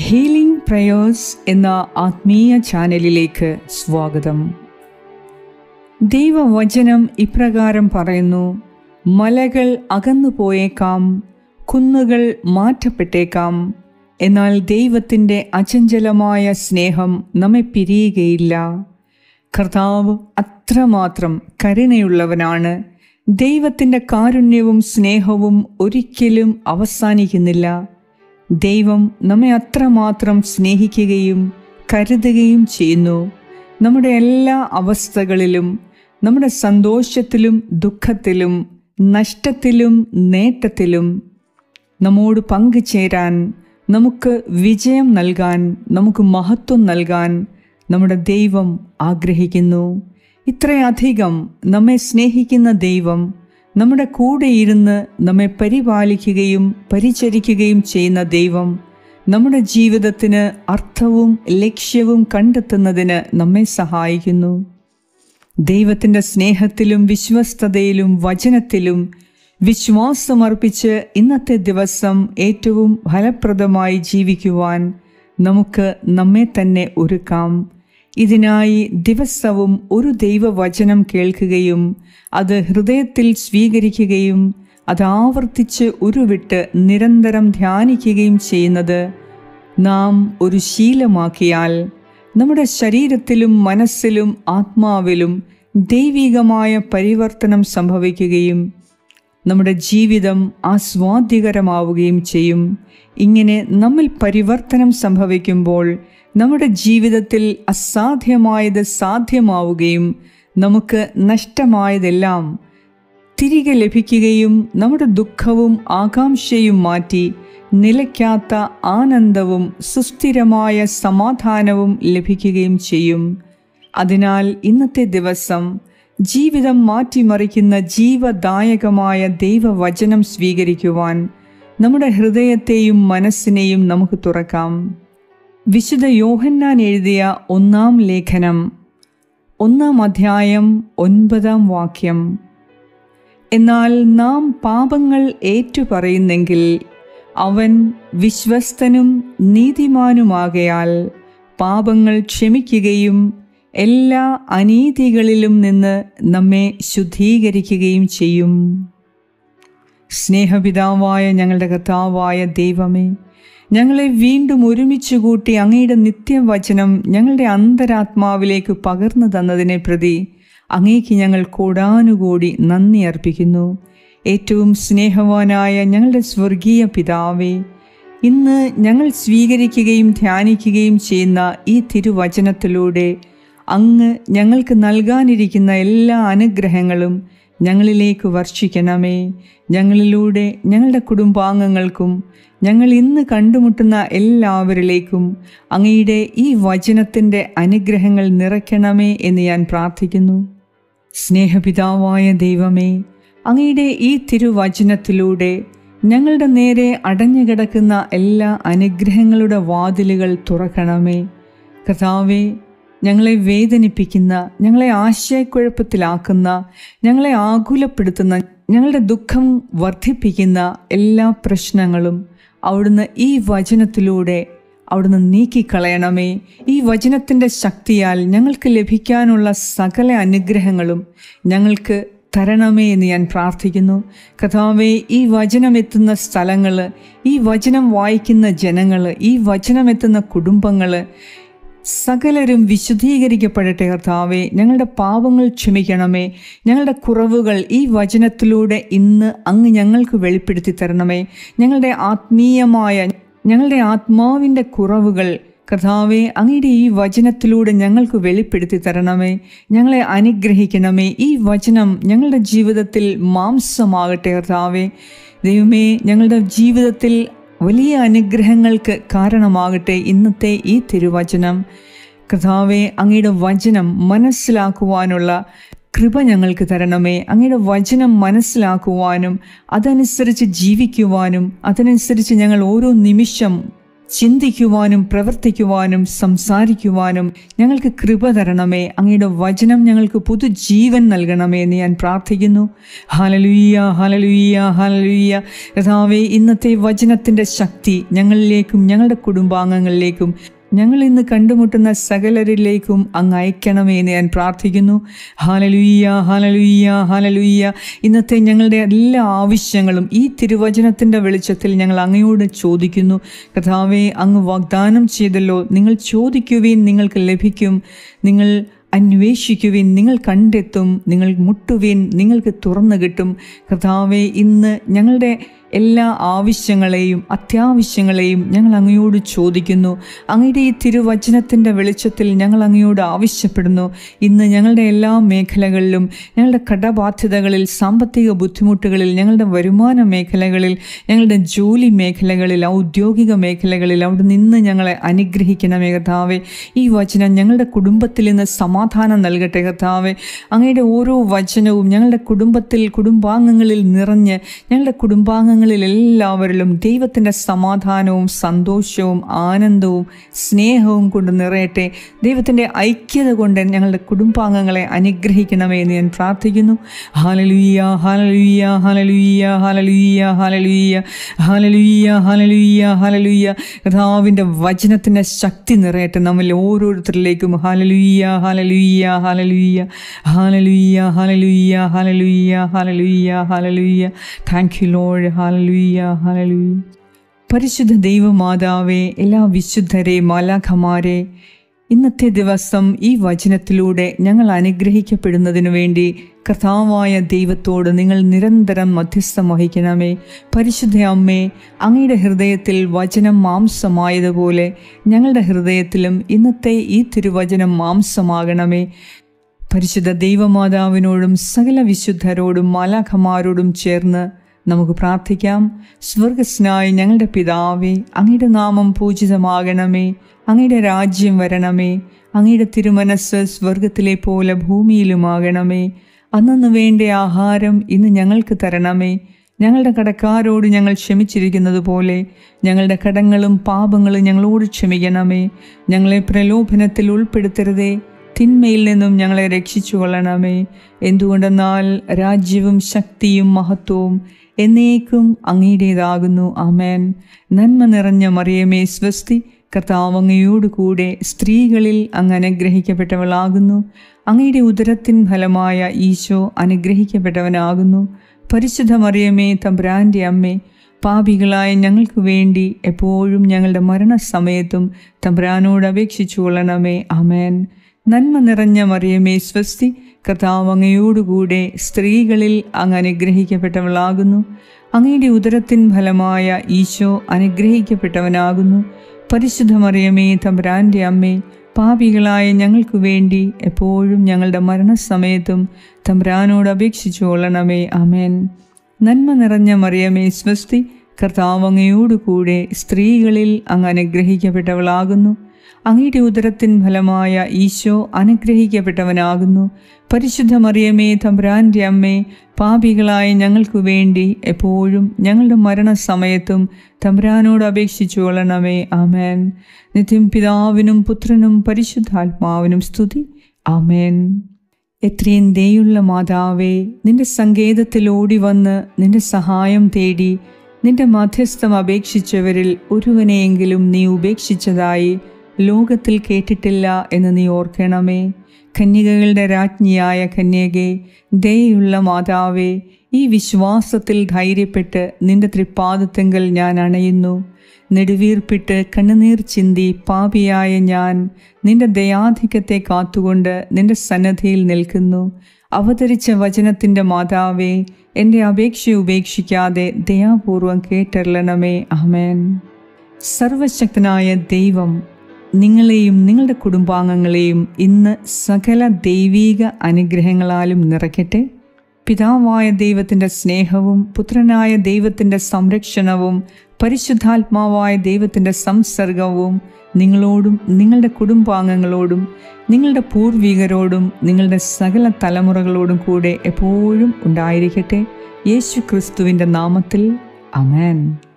healing prayers എന്ന ആത്മീയ ചാനലിലേക്ക് സ്വാഗതം ദൈവവചനം ഇപ്രകാരം പറയുന്നു മലകൾ അകന്നു പോയേക്കാം കുന്നുകൾ മാറ്റപ്പെട്ടേക്കാം എന്നാൽ ദൈവത്തിൻ്റെ അചഞ്ചലമായ സ്നേഹം നമ്മെ പിരിയുകയില്ല കർത്താവ് അത്രമാത്രം കരുണയുള്ളവനാണ് ദൈവത്തിൻ്റെ കാരുണ്യവും സ്നേഹവും ഒരിക്കലും അവസാനിക്കുന്നില്ല ദൈവം നമ്മെ അത്രമാത്രം സ്നേഹിക്കുകയും കരുതുകയും ചെയ്യുന്നു നമ്മുടെ എല്ലാ അവസ്ഥകളിലും നമ്മുടെ സന്തോഷത്തിലും ദുഃഖത്തിലും നഷ്ടത്തിലും നേട്ടത്തിലും നമ്മോട് പങ്കുചേരാൻ നമുക്ക് വിജയം നൽകാൻ നമുക്ക് മഹത്വം നൽകാൻ നമ്മുടെ ദൈവം ആഗ്രഹിക്കുന്നു ഇത്രയധികം നമ്മെ സ്നേഹിക്കുന്ന ദൈവം നമ്മുടെ കൂടെ ഇരുന്ന് നമ്മെ പരിപാലിക്കുകയും പരിചരിക്കുകയും ചെയ്യുന്ന ദൈവം നമ്മുടെ ജീവിതത്തിന് അർത്ഥവും ലക്ഷ്യവും കണ്ടെത്തുന്നതിന് നമ്മെ സഹായിക്കുന്നു ദൈവത്തിൻ്റെ സ്നേഹത്തിലും വിശ്വസ്തതയിലും വചനത്തിലും വിശ്വാസമർപ്പിച്ച് ഇന്നത്തെ ദിവസം ഏറ്റവും ഫലപ്രദമായി ജീവിക്കുവാൻ നമുക്ക് നമ്മെ തന്നെ ഒരുക്കാം ഇതിനായി ദിവസവും ഒരു ദൈവവചനം കേൾക്കുകയും അത് ഹൃദയത്തിൽ സ്വീകരിക്കുകയും അത് ആവർത്തിച്ച് ഉരുവിട്ട് നിരന്തരം ധ്യാനിക്കുകയും ചെയ്യുന്നത് നാം ഒരു ശീലമാക്കിയാൽ നമ്മുടെ ശരീരത്തിലും മനസ്സിലും ആത്മാവിലും ദൈവികമായ പരിവർത്തനം സംഭവിക്കുകയും നമ്മുടെ ജീവിതം ആസ്വാദ്യകരമാവുകയും ചെയ്യും ഇങ്ങനെ നമ്മിൽ പരിവർത്തനം സംഭവിക്കുമ്പോൾ നമ്മുടെ ജീവിതത്തിൽ അസാധ്യമായത് സാധ്യമാവുകയും നമുക്ക് നഷ്ടമായതെല്ലാം തിരികെ ലഭിക്കുകയും നമ്മുടെ ദുഃഖവും ആകാംക്ഷയും മാറ്റി നിലയ്ക്കാത്ത ആനന്ദവും സുസ്ഥിരമായ സമാധാനവും ലഭിക്കുകയും ചെയ്യും അതിനാൽ ഇന്നത്തെ ദിവസം ജീവിതം മാറ്റിമറിക്കുന്ന ജീവദായകമായ ദൈവവചനം സ്വീകരിക്കുവാൻ നമ്മുടെ ഹൃദയത്തെയും മനസ്സിനെയും നമുക്ക് തുറക്കാം വിശുദ്ധ യോഹന്നാൻ എഴുതിയ ഒന്നാം ലേഖനം ഒന്നാം അധ്യായം ഒൻപതാം വാക്യം എന്നാൽ നാം പാപങ്ങൾ ഏറ്റുപറയുന്നെങ്കിൽ അവൻ വിശ്വസ്തനും നീതിമാനുമാകയാൽ പാപങ്ങൾ ക്ഷമിക്കുകയും എല്ലാ അനീതികളിലും നിന്ന് നമ്മെ ശുദ്ധീകരിക്കുകയും ചെയ്യും സ്നേഹപിതാവായ ഞങ്ങളുടെ കർത്താവായ ദൈവമേ ഞങ്ങളെ വീണ്ടും ഒരുമിച്ച് കൂട്ടി അങ്ങയുടെ നിത്യവചനം ഞങ്ങളുടെ അന്തരാത്മാവിലേക്ക് പകർന്നു തന്നതിനെ പ്രതി അങ്ങേക്ക് ഞങ്ങൾ കൂടാനുകൂടി നന്ദി അർപ്പിക്കുന്നു ഏറ്റവും സ്നേഹവാനായ ഞങ്ങളുടെ സ്വർഗീയ പിതാവേ ഇന്ന് ഞങ്ങൾ സ്വീകരിക്കുകയും ധ്യാനിക്കുകയും ചെയ്യുന്ന ഈ തിരുവചനത്തിലൂടെ അങ്ങ് ഞങ്ങൾക്ക് നൽകാനിരിക്കുന്ന എല്ലാ അനുഗ്രഹങ്ങളും ഞങ്ങളിലേക്ക് വർഷിക്കണമേ ഞങ്ങളിലൂടെ ഞങ്ങളുടെ കുടുംബാംഗങ്ങൾക്കും ഞങ്ങൾ ഇന്ന് കണ്ടുമുട്ടുന്ന എല്ലാവരിലേക്കും അങ്ങയുടെ ഈ വചനത്തിൻ്റെ അനുഗ്രഹങ്ങൾ നിറയ്ക്കണമേ എന്ന് ഞാൻ പ്രാർത്ഥിക്കുന്നു സ്നേഹപിതാവായ ദൈവമേ അങ്ങയുടെ ഈ തിരുവചനത്തിലൂടെ ഞങ്ങളുടെ നേരെ അടഞ്ഞുകിടക്കുന്ന എല്ലാ അനുഗ്രഹങ്ങളുടെ വാതിലുകൾ തുറക്കണമേ കർത്താവേ ഞങ്ങളെ വേദനിപ്പിക്കുന്ന ഞങ്ങളെ ആശയക്കുഴപ്പത്തിലാക്കുന്ന ഞങ്ങളെ ആകുലപ്പെടുത്തുന്ന ഞങ്ങളുടെ ദുഃഖം വർദ്ധിപ്പിക്കുന്ന എല്ലാ പ്രശ്നങ്ങളും അവിടുന്ന് ഈ വചനത്തിലൂടെ അവിടുന്ന് നീക്കിക്കളയണമേ ഈ വചനത്തിൻ്റെ ശക്തിയാൽ ഞങ്ങൾക്ക് ലഭിക്കാനുള്ള സകല അനുഗ്രഹങ്ങളും ഞങ്ങൾക്ക് തരണമേ എന്ന് ഞാൻ പ്രാർത്ഥിക്കുന്നു കഥാവേ ഈ വചനം എത്തുന്ന സ്ഥലങ്ങൾ ഈ വചനം വായിക്കുന്ന ജനങ്ങൾ ഈ വചനം എത്തുന്ന കുടുംബങ്ങൾ സകലരും വിശുദ്ധീകരിക്കപ്പെടട്ടെ കർത്താവേ ഞങ്ങളുടെ പാപങ്ങൾ ക്ഷമിക്കണമേ ഞങ്ങളുടെ കുറവുകൾ ഈ വചനത്തിലൂടെ ഇന്ന് അങ്ങ് ഞങ്ങൾക്ക് വെളിപ്പെടുത്തി തരണമേ ഞങ്ങളുടെ ആത്മീയമായ ഞങ്ങളുടെ ആത്മാവിൻ്റെ കുറവുകൾ കർത്താവെ അങ്ങയുടെ ഈ വചനത്തിലൂടെ ഞങ്ങൾക്ക് വെളിപ്പെടുത്തി തരണമേ ഞങ്ങളെ അനുഗ്രഹിക്കണമേ ഈ വചനം ഞങ്ങളുടെ ജീവിതത്തിൽ മാംസമാകട്ടെ കർത്താവെ ദൈവമേ ഞങ്ങളുടെ ജീവിതത്തിൽ വലിയ അനുഗ്രഹങ്ങൾക്ക് കാരണമാകട്ടെ ഇന്നത്തെ ഈ തിരുവചനം കഥാവെ അങ്ങയുടെ വചനം മനസ്സിലാക്കുവാനുള്ള കൃപ ഞങ്ങൾക്ക് തരണമേ അങ്ങയുടെ വചനം മനസ്സിലാക്കുവാനും അതനുസരിച്ച് ജീവിക്കുവാനും അതനുസരിച്ച് ഞങ്ങൾ ഓരോ നിമിഷം ചിന്തിക്കുവാനും പ്രവർത്തിക്കുവാനും സംസാരിക്കുവാനും ഞങ്ങൾക്ക് കൃപ തരണമേ അങ്ങയുടെ വചനം ഞങ്ങൾക്ക് പുതുജീവൻ നൽകണമേ എന്ന് ഞാൻ പ്രാർത്ഥിക്കുന്നു ഹലലുയ്യ ഹലലുയ്യ ഹലലുയ്യ യഥാവേ ഇന്നത്തെ വചനത്തിൻ്റെ ശക്തി ഞങ്ങളിലേക്കും ഞങ്ങളുടെ കുടുംബാംഗങ്ങളിലേക്കും ഞങ്ങൾ ഇന്ന് കണ്ടുമുട്ടുന്ന സകലരിലേക്കും അങ്ങ് അയക്കണമേ എന്ന് ഞാൻ പ്രാർത്ഥിക്കുന്നു ഹാലലുയ്യ ഹാലലുയ്യ ഹാലലുയ്യ ഇന്നത്തെ ഞങ്ങളുടെ എല്ലാ ആവശ്യങ്ങളും ഈ തിരുവചനത്തിൻ്റെ വെളിച്ചത്തിൽ ഞങ്ങൾ അങ്ങയോട് ചോദിക്കുന്നു കഥാവെ അങ്ങ് വാഗ്ദാനം ചെയ്തല്ലോ നിങ്ങൾ ചോദിക്കുവിൻ നിങ്ങൾക്ക് ലഭിക്കും നിങ്ങൾ അന്വേഷിക്കുവിൻ നിങ്ങൾ കണ്ടെത്തും നിങ്ങൾ മുട്ടുവിൻ നിങ്ങൾക്ക് തുറന്നു കിട്ടും കർത്താവെ ഇന്ന് ഞങ്ങളുടെ എല്ലാ ആവശ്യങ്ങളെയും അത്യാവശ്യങ്ങളെയും ഞങ്ങൾ അങ്ങയോട് ചോദിക്കുന്നു അങ്ങയുടെ ഈ തിരുവചനത്തിൻ്റെ വെളിച്ചത്തിൽ ഞങ്ങൾ അങ്ങയോട് ആവശ്യപ്പെടുന്നു ഇന്ന് ഞങ്ങളുടെ എല്ലാ മേഖലകളിലും ഞങ്ങളുടെ കടബാധ്യതകളിൽ സാമ്പത്തിക ബുദ്ധിമുട്ടുകളിൽ ഞങ്ങളുടെ വരുമാന മേഖലകളിൽ ഞങ്ങളുടെ ജോലി മേഖലകളിൽ ഔദ്യോഗിക മേഖലകളിൽ അവിടെ നിന്ന് ഞങ്ങളെ അനുഗ്രഹിക്കണമേ കർത്താവെ ഈ വചനം ഞങ്ങളുടെ കുടുംബത്തിൽ നിന്ന് സമാധാനം നൽകട്ടെ കർത്താവെ അങ്ങയുടെ ഓരോ വചനവും ഞങ്ങളുടെ കുടുംബത്തിൽ കുടുംബാംഗങ്ങളിൽ നിറഞ്ഞ് ഞങ്ങളുടെ കുടുംബാംഗങ്ങളിൽ എല്ലാവരിലും ദൈവത്തിൻ്റെ സമാധാനവും സന്തോഷവും ആനന്ദവും സ്നേഹവും കൊണ്ട് നിറയട്ടെ ദൈവത്തിൻ്റെ ഐക്യത കൊണ്ട് ഞങ്ങളുടെ കുടുംബാംഗങ്ങളെ അനുഗ്രഹിക്കണമേ എന്ന് ഞാൻ പ്രാർത്ഥിക്കുന്നു ഹാലലുയ്യ ഹാലലുയ്യ ഹാലലുയ്യ ഹാലലുയ്യ ഹാലലുയ്യ ഹാലലുയ്യ ഹാലലുയ്യ ഹാലലുയ്യ കർത്താവിൻ്റെ വചനത്തിൻ്റെ ശക്തി നിറയട്ടെ നമ്മൾ ഓരോരുത്തരിലേക്കും ഹാലലുയ്യ ഹാലലുയ്യ ഹാലലുയ്യ ഹാലലുയ്യ ഹാലലുയ്യ ഹാലലുയ്യ ഹാലലുയ്യ ഹാലലുയ്യ താങ്ക് യു ലോഡ് ഹാലലുയ്യ ഹാലലുയ്യ പരിശുദ്ധ ദൈവമാതാവേ എല്ലാ വിശുദ്ധരെ മാലാഖമാരെ ഇന്നത്തെ ദിവസം ഈ വചനത്തിലൂടെ ഞങ്ങൾ അനുഗ്രഹിക്കപ്പെടുന്നതിനു വേണ്ടി കർത്താവായ ദൈവത്തോട് നിങ്ങൾ നിരന്തരം മധ്യസ്ഥം വഹിക്കണമേ പരിശുദ്ധ അമ്മേ അങ്ങയുടെ ഹൃദയത്തിൽ വചനം മാംസമായതുപോലെ ഞങ്ങളുടെ ഹൃദയത്തിലും ഇന്നത്തെ ഈ തിരുവചനം മാംസമാകണമേ പരിശുദ്ധ ദൈവമാതാവിനോടും സകല വിശുദ്ധരോടും മാലാഖമാരോടും ചേർന്ന് നമുക്ക് പ്രാർത്ഥിക്കാം സ്വർഗസ്നായി ഞങ്ങളുടെ പിതാവേ അങ്ങയുടെ നാമം പൂജിതമാകണമേ അങ്ങയുടെ രാജ്യം വരണമേ അങ്ങയുടെ തിരുമനസ് സ്വർഗത്തിലെ പോലെ ഭൂമിയിലുമാകണമേ അന്നു വേണ്ട ആഹാരം ഇന്ന് ഞങ്ങൾക്ക് തരണമേ ഞങ്ങളുടെ കടക്കാരോട് ഞങ്ങൾ ക്ഷമിച്ചിരിക്കുന്നത് പോലെ ഞങ്ങളുടെ കടങ്ങളും പാപങ്ങളും ഞങ്ങളോട് ക്ഷമിക്കണമേ ഞങ്ങളെ പ്രലോഭനത്തിൽ ഉൾപ്പെടുത്തരുതേ തിന്മയിൽ നിന്നും ഞങ്ങളെ രക്ഷിച്ചു കൊള്ളണമേ എന്തുകൊണ്ടെന്നാൽ രാജ്യവും ശക്തിയും മഹത്വവും എന്നേക്കും അങ്ങയുടേതാകുന്നു ആമേൻ നന്മ നിറഞ്ഞ മറിയമേ സ്വസ്തി കർത്താവ് അങ്ങയോട് കൂടെ സ്ത്രീകളിൽ അങ്ങ് അനുഗ്രഹിക്കപ്പെട്ടവളാകുന്നു അങ്ങയുടെ ഉദരത്തിൻ ഫലമായ ഈശോ അനുഗ്രഹിക്കപ്പെട്ടവനാകുന്നു പരിശുദ്ധ മറിയമേ തമ്പ്രാൻ്റെ അമ്മേ പാപികളായ ഞങ്ങൾക്ക് വേണ്ടി എപ്പോഴും ഞങ്ങളുടെ മരണസമയത്തും തമ്പ്രാനോട് അപേക്ഷിച്ചു കൊള്ളണമേ ആമേൻ നന്മ നിറഞ്ഞ മറിയമേ സ്വസ്തി കർത്താവ് അങ്ങയോടുകൂടെ സ്ത്രീകളിൽ അങ്ങ് അനുഗ്രഹിക്കപ്പെട്ടവളാകുന്നു അങ്ങയുടെ ഉദരത്തിൻ ഫലമായ ഈശോ അനുഗ്രഹിക്കപ്പെട്ടവനാകുന്നു പരിശുദ്ധ മറിയമേ തമ്പുരാൻ്റെ അമ്മേ പാപികളായ ഞങ്ങൾക്ക് വേണ്ടി എപ്പോഴും ഞങ്ങളുടെ മരണസമയത്തും തമ്പുരാനോട് അപേക്ഷിച്ചു കൊള്ളണമേ അമേൻ നന്മ നിറഞ്ഞ മറിയമേ സ്വസ്തി കർത്താവ് അങ്ങയോടുകൂടെ സ്ത്രീകളിൽ അങ്ങ് അനുഗ്രഹിക്കപ്പെട്ടവളാകുന്നു അങ്ങയുടെ ഉദരത്തിൻ ഫലമായ ഈശോ അനുഗ്രഹിക്കപ്പെട്ടവനാകുന്നു പരിശുദ്ധ മറിയമേ തമ്പ്രാൻ്റെ അമ്മേ പാപികളായ ഞങ്ങൾക്ക് വേണ്ടി എപ്പോഴും ഞങ്ങളുടെ മരണസമയത്തും തമ്പ്രാനോട് അപേക്ഷിച്ചു കൊള്ളണമേ ആമേൻ നിത്യം പിതാവിനും പുത്രനും പരിശുദ്ധാത്മാവിനും സ്തുതി ആമേൻ എത്രയും ദയുള്ള മാതാവേ നിന്റെ സങ്കേതത്തിൽ ഓടി വന്ന് നിന്റെ സഹായം തേടി നിന്റെ മധ്യസ്ഥം അപേക്ഷിച്ചവരിൽ ഒരുവനെയെങ്കിലും നീ ഉപേക്ഷിച്ചതായി ലോകത്തിൽ കേട്ടിട്ടില്ല എന്ന് നീ ഓർക്കണമേ കന്യകകളുടെ രാജ്ഞിയായ കന്യകെ ദയുള്ള മാതാവേ ഈ വിശ്വാസത്തിൽ ധൈര്യപ്പെട്ട് നിന്റെ തൃപ്പാദത്തെങ്കൽ ഞാൻ അണയുന്നു നെടുവീർപ്പിട്ട് കണ്ണുനീർ ചിന്തി പാപിയായ ഞാൻ നിന്റെ ദയാധിക്യത്തെ കാത്തുകൊണ്ട് നിന്റെ സന്നദ്ധിയിൽ നിൽക്കുന്നു അവതരിച്ച വചനത്തിൻ്റെ മാതാവേ എൻ്റെ അപേക്ഷ ഉപേക്ഷിക്കാതെ ദയാപൂർവം കേട്ടറിയണമേ അമേൻ സർവശക്തനായ ദൈവം നിങ്ങളെയും നിങ്ങളുടെ കുടുംബാംഗങ്ങളെയും ഇന്ന് സകല ദൈവീക അനുഗ്രഹങ്ങളാലും നിറയ്ക്കട്ടെ പിതാവായ ദൈവത്തിൻ്റെ സ്നേഹവും പുത്രനായ ദൈവത്തിൻ്റെ സംരക്ഷണവും പരിശുദ്ധാത്മാവായ ദൈവത്തിൻ്റെ സംസർഗവും നിങ്ങളോടും നിങ്ങളുടെ കുടുംബാംഗങ്ങളോടും നിങ്ങളുടെ പൂർവികരോടും നിങ്ങളുടെ സകല തലമുറകളോടും കൂടെ എപ്പോഴും ഉണ്ടായിരിക്കട്ടെ യേശു ക്രിസ്തുവിൻ്റെ നാമത്തിൽ അമേൻ